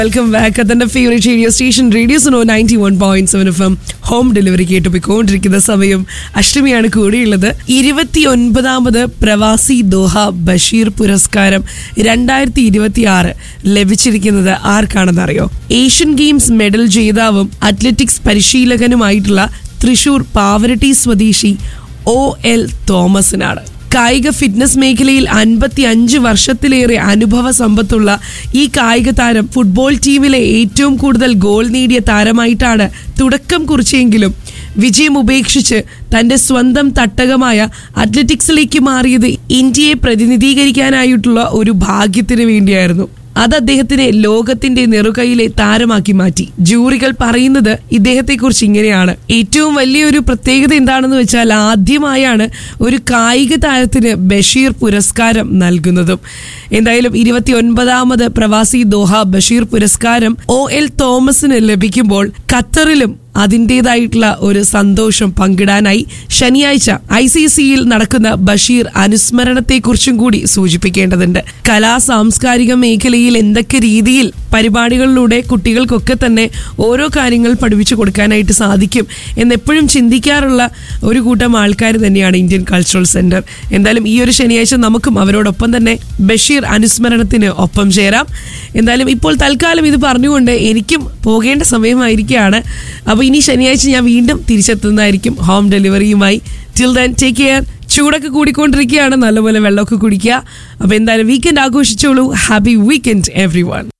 welcome back അതിന്റെ favourite radio station radio Suno ninety one point seven F M home delivery കേട്ട് പോയിക്കൊണ്ടിരിക്കുന്ന സമയം അഷ്ടമിയാണ് കൂടിയുള്ളത് ഇരുപത്തി ഒൻപതാമത് പ്രവാസി ദോഹ ബഷീർ പുരസ്കാരം രണ്ടായിരത്തി ഇരുപത്തി ആറ് ലഭിച്ചിരിക്കുന്നത് ആർക്കാണെന്നറിയോ ഏഷ്യൻ ഗെയിംസ് മെഡൽ ജേതാവും അത്ലറ്റിക്സ് പരിശീലകനുമായിട്ടുള്ള തൃശൂർ പാവരട്ടി സ്വദേശി ഒ എൽ തോമസിനാണ് കായിക ഫിറ്റ്നസ് മേഖലയിൽ അൻപത്തി അഞ്ച് വർഷത്തിലേറെ അനുഭവ സമ്പത്തുള്ള ഈ കായിക താരം ഫുട്ബോൾ ടീമിലെ ഏറ്റവും കൂടുതൽ ഗോൾ നേടിയ താരമായിട്ടാണ് തുടക്കം കുറിച്ചെങ്കിലും വിജയം ഉപേക്ഷിച്ച് തന്റെ സ്വന്തം തട്ടകമായ അത്ലറ്റിക്സിലേക്ക് മാറിയത് ഇന്ത്യയെ പ്രതിനിധീകരിക്കാനായിട്ടുള്ള ഒരു ഭാഗ്യത്തിന് വേണ്ടിയായിരുന്നു അത് അദ്ദേഹത്തിനെ ലോകത്തിന്റെ നെറുകയിലെ താരമാക്കി മാറ്റി ജൂറികൾ പറയുന്നത് ഇദ്ദേഹത്തെ കുറിച്ച് ഇങ്ങനെയാണ് ഏറ്റവും വലിയൊരു പ്രത്യേകത എന്താണെന്ന് വെച്ചാൽ ആദ്യമായാണ് ഒരു കായിക താരത്തിന് ബഷീർ പുരസ്കാരം നൽകുന്നതും എന്തായാലും ഇരുപത്തി ഒൻപതാമത് പ്രവാസി ദോഹ ബഷീർ പുരസ്കാരം ഒ എൽ തോമസിന് ലഭിക്കുമ്പോൾ ഖത്തറിലും അതിൻ്റെതായിട്ടുള്ള ഒരു സന്തോഷം പങ്കിടാനായി ശനിയാഴ്ച ഐ സി സിയിൽ നടക്കുന്ന ബഷീർ അനുസ്മരണത്തെക്കുറിച്ചും കൂടി സൂചിപ്പിക്കേണ്ടതുണ്ട് കലാ സാംസ്കാരിക മേഖലയിൽ എന്തൊക്കെ രീതിയിൽ പരിപാടികളിലൂടെ കുട്ടികൾക്കൊക്കെ തന്നെ ഓരോ കാര്യങ്ങൾ പഠിപ്പിച്ചു കൊടുക്കാനായിട്ട് സാധിക്കും എന്നെപ്പോഴും ചിന്തിക്കാറുള്ള ഒരു കൂട്ടം ആൾക്കാർ തന്നെയാണ് ഇന്ത്യൻ കൾച്ചറൽ സെന്റർ എന്തായാലും ഈ ഒരു ശനിയാഴ്ച നമുക്കും അവരോടൊപ്പം തന്നെ ബഷീർ അനുസ്മരണത്തിന് ഒപ്പം ചേരാം എന്തായാലും ഇപ്പോൾ തൽക്കാലം ഇത് പറഞ്ഞുകൊണ്ട് എനിക്കും പോകേണ്ട സമയമായിരിക്കുകയാണ് അപ്പോൾ ഇനി ശനിയാഴ്ച ഞാൻ വീണ്ടും തിരിച്ചെത്തുന്നതായിരിക്കും ഹോം ഡെലിവറിയുമായി ടിൽ ദൻ ടേക്ക് കെയർ ചൂടൊക്കെ കൂടിക്കൊണ്ടിരിക്കുകയാണ് നല്ലപോലെ വെള്ളമൊക്കെ കുടിക്കുക അപ്പോൾ എന്തായാലും വീക്കെൻഡ് ആഘോഷിച്ചോളൂ ഹാപ്പി വീക്കെൻഡ് എവ്രി വൺ